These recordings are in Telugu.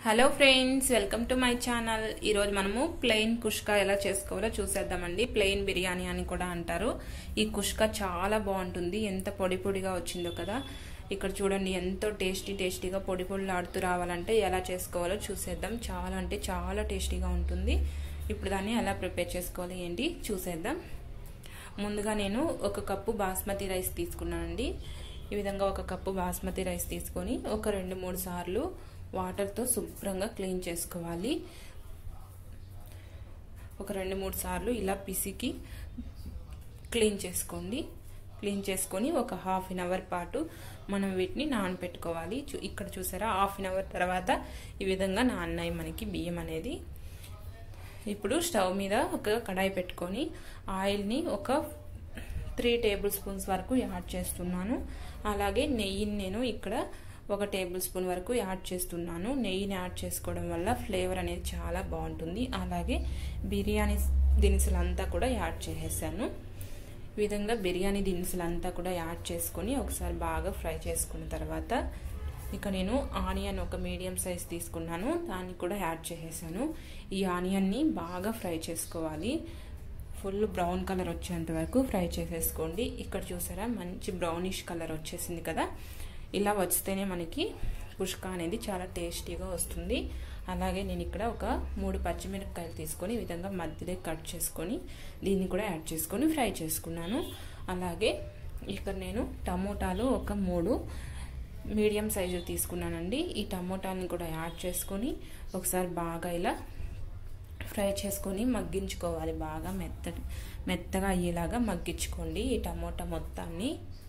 hello friends welcome to my channel ఈరోజు మనము ప్లెయిన్ కుష్కా ఎలా చేసుకోవాలో చూసేద్దామండి ప్లెయిన్ బిర్యానీ అని కూడా అంటారు ఈ కుష్కా చాలా బాగుంటుంది ఎంత పొడి పొడిగా వచ్చిందో కదా ఇక్కడ చూడండి ఎంతో టేస్టీ టేస్టీగా పొడి పొడిలాడుతూ రావాలంటే ఎలా చేసుకోవాలో చూసేద్దాం చాలా అంటే చాలా టేస్టీగా ఉంటుంది ఇప్పుడు దాన్ని ఎలా ప్రిపేర్ చేసుకోవాలి ఏంటి చూసేద్దాం ముందుగా నేను ఒక కప్పు బాస్మతి రైస్ తీసుకున్నానండి ఈ విధంగా ఒక కప్పు బాస్మతి రైస్ తీసుకొని ఒక రెండు మూడు సార్లు వాటర్తో శుభ్రంగా క్లీన్ చేసుకోవాలి ఒక రెండు మూడు సార్లు ఇలా పిసికి క్లీన్ చేసుకోండి క్లీన్ చేసుకొని ఒక హాఫ్ అన్ అవర్ పాటు మనం వీటిని నానబెట్టుకోవాలి ఇక్కడ చూసారా హాఫ్ అన్ అవర్ తర్వాత ఈ విధంగా నాన్నాయి మనకి బియ్యం అనేది ఇప్పుడు స్టవ్ మీద ఒక కడాయి పెట్టుకొని ఆయిల్ని ఒక త్రీ టేబుల్ స్పూన్స్ వరకు యాడ్ చేస్తున్నాను అలాగే నెయ్యిని నేను ఇక్కడ ఒక టేబుల్ స్పూన్ వరకు యాడ్ చేస్తున్నాను నెయ్యిని యాడ్ చేసుకోవడం వల్ల ఫ్లేవర్ అనేది చాలా బాగుంటుంది అలాగే బిర్యానీ దినుసులంతా కూడా యాడ్ చేసేసాను ఈ విధంగా బిర్యానీ దినుసులంతా కూడా యాడ్ చేసుకొని ఒకసారి బాగా ఫ్రై చేసుకున్న తర్వాత ఇక నేను ఆనియన్ ఒక మీడియం సైజ్ తీసుకున్నాను దాన్ని కూడా యాడ్ చేసేసాను ఈ ఆనియన్ని బాగా ఫ్రై చేసుకోవాలి ఫుల్ బ్రౌన్ కలర్ వచ్చేంత వరకు ఫ్రై చేసేసుకోండి ఇక్కడ చూసారా మంచి బ్రౌనిష్ కలర్ వచ్చేసింది కదా ఇలా వస్తేనే మనకి పుష్క అనేది చాలా టేస్టీగా వస్తుంది అలాగే నేను ఇక్కడ ఒక మూడు పచ్చిమిరపకాయలు తీసుకొని ఈ విధంగా మధ్యలో కట్ చేసుకొని దీన్ని కూడా యాడ్ చేసుకొని ఫ్రై చేసుకున్నాను అలాగే ఇక్కడ నేను టమోటాలు ఒక మూడు మీడియం సైజు తీసుకున్నానండి ఈ టమోటాని కూడా యాడ్ చేసుకొని ఒకసారి బాగా ఇలా ఫ్రై చేసుకొని మగ్గించుకోవాలి బాగా మెత్త మెత్తగా అయ్యేలాగా మగ్గించుకోండి ఈ టమోటా మొత్తాన్ని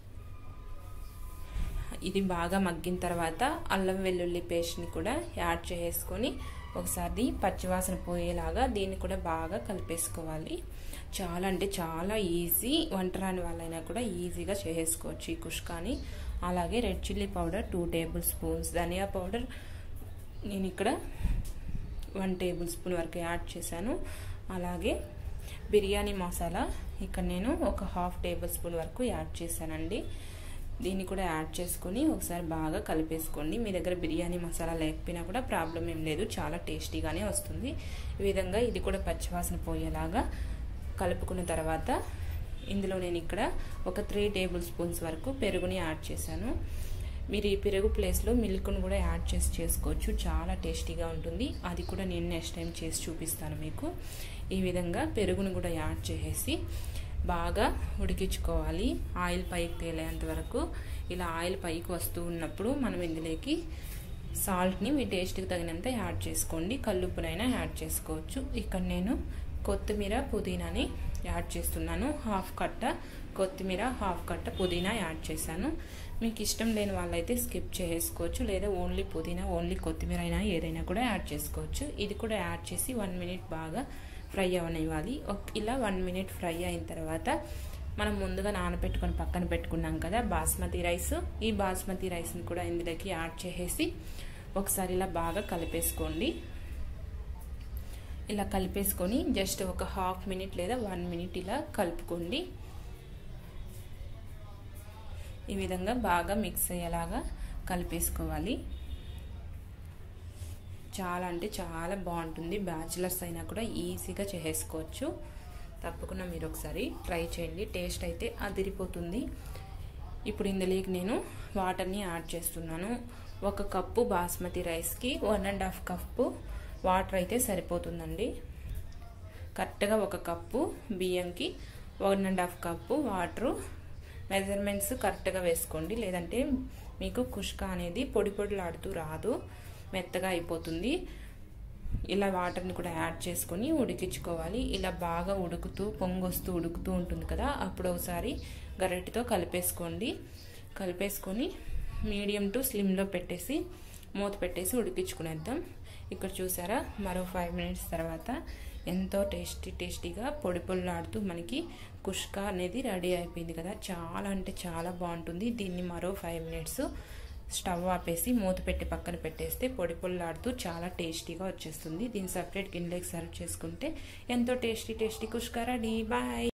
ఇది బాగా మగ్గిన తర్వాత అల్లం వెల్లుల్లి పేస్ట్ని కూడా యాడ్ చేసుకొని ఒకసారి పచ్చివాసన పోయేలాగా దీన్ని కూడా బాగా కలిపేసుకోవాలి చాలా అంటే చాలా ఈజీ వంట రాని వాళ్ళైనా కూడా ఈజీగా చేసుకోవచ్చు ఈ కుష్కాని అలాగే red chilli powder two tablespoons ధనియా పౌడర్ నేను ఇక్కడ వన్ టేబుల్ స్పూన్ వరకు యాడ్ చేశాను అలాగే బిర్యానీ మసాలా ఇక్కడ నేను ఒక హాఫ్ టేబుల్ స్పూన్ వరకు యాడ్ చేశానండి దీన్ని కూడా యాడ్ చేసుకొని ఒకసారి బాగా కలిపేసుకోండి మీ దగ్గర బిర్యానీ మసాలా లేకపోయినా కూడా ప్రాబ్లం ఏం లేదు చాలా టేస్టీగానే వస్తుంది ఈ విధంగా ఇది కూడా పచ్చివాసన పోయేలాగా కలుపుకున్న తర్వాత ఇందులో నేను ఇక్కడ ఒక త్రీ టేబుల్ స్పూన్స్ వరకు పెరుగుని యాడ్ చేశాను మీరు ఈ పెరుగు ప్లేస్లో మిల్క్ను కూడా యాడ్ చేసి చేసుకోవచ్చు చాలా టేస్టీగా ఉంటుంది అది కూడా నేను నెక్స్ట్ టైం చేసి చూపిస్తాను మీకు ఈ విధంగా పెరుగును కూడా యాడ్ చేసేసి బాగా ఉడికించుకోవాలి ఆయిల్ పైకి తేలేంత వరకు ఇలా ఆయిల్ పైకి వస్తూ ఉన్నప్పుడు మనం ఇందులోకి సాల్ట్ని మీ టేస్ట్కి తగినంత యాడ్ చేసుకోండి కల్లుప్పునైనా యాడ్ చేసుకోవచ్చు ఇక్కడ నేను కొత్తిమీర పుదీనాని యాడ్ చేస్తున్నాను హాఫ్ కట్ట కొత్తిమీర హాఫ్ కట్ట పుదీనా యాడ్ చేశాను మీకు ఇష్టం లేని వాళ్ళైతే స్కిప్ చేసుకోవచ్చు లేదా ఓన్లీ పుదీనా ఓన్లీ కొత్తిమీర అయినా ఏదైనా కూడా యాడ్ చేసుకోవచ్చు ఇది కూడా యాడ్ చేసి వన్ మినిట్ బాగా ఫ్రై అవనివ్వాలి ఇలా వన్ మినిట్ ఫ్రై అయిన తర్వాత మనం ముందుగా నానబెట్టుకొని పక్కన పెట్టుకున్నాం కదా బాస్మతి రైస్ ఈ బాస్మతి రైస్ని కూడా ఇందులోకి యాడ్ చేసేసి ఒకసారి ఇలా బాగా కలిపేసుకోండి ఇలా కలిపేసుకొని జస్ట్ ఒక హాఫ్ మినిట్ లేదా వన్ మినిట్ ఇలా కలుపుకోండి ఈ విధంగా బాగా మిక్స్ అయ్యేలాగా కలిపేసుకోవాలి చాలా అంటే చాలా బాగుంటుంది బ్యాచిలర్స్ అయినా కూడా ఈజీగా చేసుకోవచ్చు తప్పకుండా మీరు ఒకసారి ట్రై చేయండి టేస్ట్ అయితే అదిరిపోతుంది ఇప్పుడు ఇందులోకి నేను వాటర్ని యాడ్ చేస్తున్నాను ఒక కప్పు బాస్మతి రైస్కి one and half cup water అయితే సరిపోతుందండి కరెక్ట్గా ఒక కప్పు బియ్యంకి one and half cup water measurements కరెక్ట్గా వేసుకోండి లేదంటే మీకు కుష్క అనేది పొడి పొడిలాడుతూ రాదు మెత్తగా అయిపోతుంది ఇలా వాటర్ని కూడా యాడ్ చేసుకొని ఉడికించుకోవాలి ఇలా బాగా ఉడుకుతూ పొంగొస్తూ ఉడుకుతూ ఉంటుంది కదా అప్పుడు ఒకసారి గరిటెతో కలిపేసుకోండి కలిపేసుకొని మీడియం టు స్లిమ్లో పెట్టేసి మూత పెట్టేసి ఉడికించుకునేద్దాం ఇక్కడ చూసారా మరో ఫైవ్ మినిట్స్ తర్వాత ఎంతో టేస్టీ టేస్టీగా పొడి పొడిలాడుతూ మనకి కుష్క అనేది రెడీ అయిపోయింది కదా చాలా అంటే చాలా బాగుంటుంది దీన్ని మరో ఫైవ్ మినిట్స్ స్టవ్ ఆపేసి మూత పెట్టి పక్కన పెట్టేస్తే పొడి పొల్లాడుతూ చాలా టేస్టీగా వచ్చేస్తుంది దీన్ని సపరేట్ గిన్నెలోకి సర్వ్ చేసుకుంటే ఎంతో tasty tasty kushka ready bye